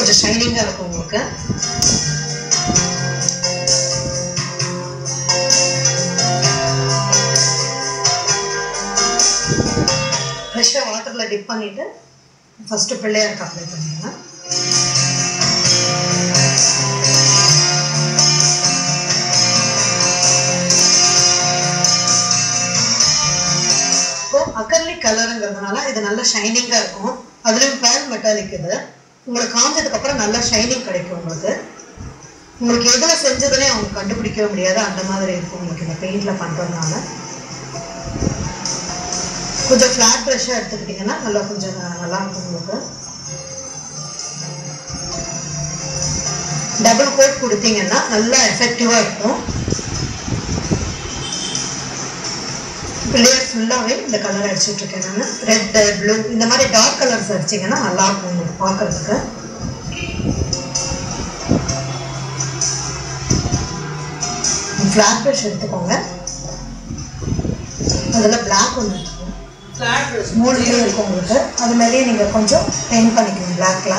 கொஞ்சம் ஷைனிங்காக இருக்கும் உங்களுக்கு ஃப்ரெஷ்ஷாக வாட்டரில் டிப் பண்ணிவிட்டு ஃபஸ்ட்டு பிள்ளையாருக்கு அப்ளை பண்ணிக்கலாம் இப்போ அக்கர்லிக் கலருங்கிறதுனால இது நல்ல ஷைனிங்காக இருக்கும் அதுலேயும் பேல் மெட்டாலிக் இது உங்களுக்கு காஞ்சதுக்கு அப்புறம் நல்ல ஷைனிங் கிடைக்கும் உங்களுக்கு உங்களுக்கு எதில் செஞ்சதுன்னே அவங்க கண்டுபிடிக்கவே முடியாது அந்த மாதிரி இருக்கும் உங்களுக்கு இந்த பெயிண்டில் பண்ணுறதுனால கொஞ்சம் ஃப்ளாட் ப்ரஷ்ஷாக எடுத்துக்கிட்டிங்கன்னா நல்லா கொஞ்சம் ந- நல்லா இருக்கும் உங்களுக்கு டபுள் கோட் கொடுத்தீங்கன்னா நல்லா எஃபெக்டிவாக இருக்கும் பிள்ளையர் ஃபுல்லாகவே இந்த கலர் அடிச்சுட்டு இருக்கேன் நான் ரெட் ப்ளூ இந்த மாதிரி டார்க் கலர்ஸ் அடிச்சிங்கன்னா நல்லா இருக்கும் உங்களுக்கு பார்க்கறதுக்கு ஃப்ளாட் ப்ரஷ் எடுத்துக்கோங்க அதில் பிளாக் ஒன்று எடுத்துக்கோங்க ஃப்ளாட் ப்ரஷ் மூணு இது இருக்கும் உங்களுக்கு அது மேலேயே நீங்கள் கொஞ்சம் பெயிண்ட் பண்ணிக்கணும் பிளாக்ல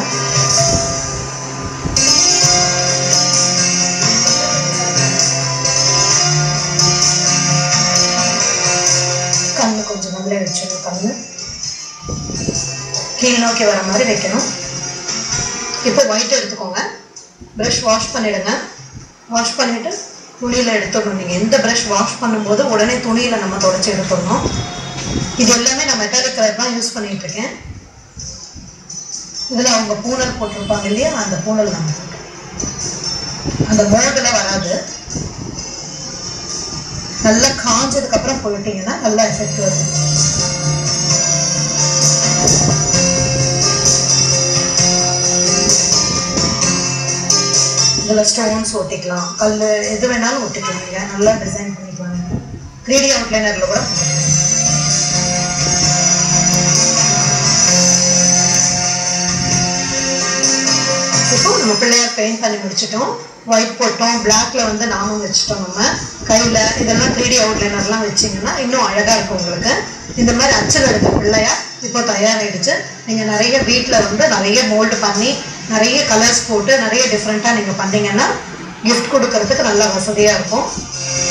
கண்ணு கொஞ்சம் நம்மளே வச்சிடணும் கண்ணு கீழ் நோக்கி வர மாதிரி வைக்கணும் இப்போ ஒயிட் எடுத்துக்கோங்க ப்ரஷ் வாஷ் பண்ணிடுங்க வாஷ் பண்ணிவிட்டு துணியில் எடுத்துடணும் நீங்கள் எந்த ப்ரஷ் வாஷ் பண்ணும்போது உடனே துணியில் நம்ம தொடச்சி எடுத்துடணும் இது எல்லாமே நான் மெட்டாலிக் கலர் தான் யூஸ் பண்ணிட்டு இருக்கேன் இதில் அவங்க பூனல் போட்டிருப்பாங்க இல்லையா அந்த பூனல் நம்ம போட்டோம். அந்த மோல்டில் வராது நல்லா காஞ்சதுக்கு அப்புறம் போயிட்டீங்கன்னா நல்லா எஃபெக்ட் வரும் இதில் ஸ்டோன்ஸ் ஒட்டிக்கலாம் கல் எது வேணாலும் ஒட்டிக்கலாம் நீங்கள் நல்லா டிசைன் பண்ணிக்கலாம் த்ரீ டி அவுட்லைனரில் கூட இப்போ நம்ம பிள்ளையார் பெயிண்ட் பண்ணி முடிச்சிட்டோம் ஒயிட் போட்டோம் பிளாக்ல வந்து நாமும் வச்சுட்டோம் நம்ம கையில் இதெல்லாம் த்ரீ டி அவுட்லைனர்லாம் வச்சிங்கன்னா இன்னும் அழகாக இருக்கும் உங்களுக்கு இந்த மாதிரி அச்சில் எடுத்த பிள்ளையார் இப்போ தயாராகிடுச்சு நீங்கள் நிறைய வீட்டில் வந்து நிறைய மோல்டு பண்ணி நிறைய கலர்ஸ் போட்டு நிறைய டிஃப்ரெண்ட்டாக நீங்கள் பண்ணீங்கன்னா கிஃப்ட் கொடுக்கறதுக்கு நல்லா வசதியாக இருக்கும்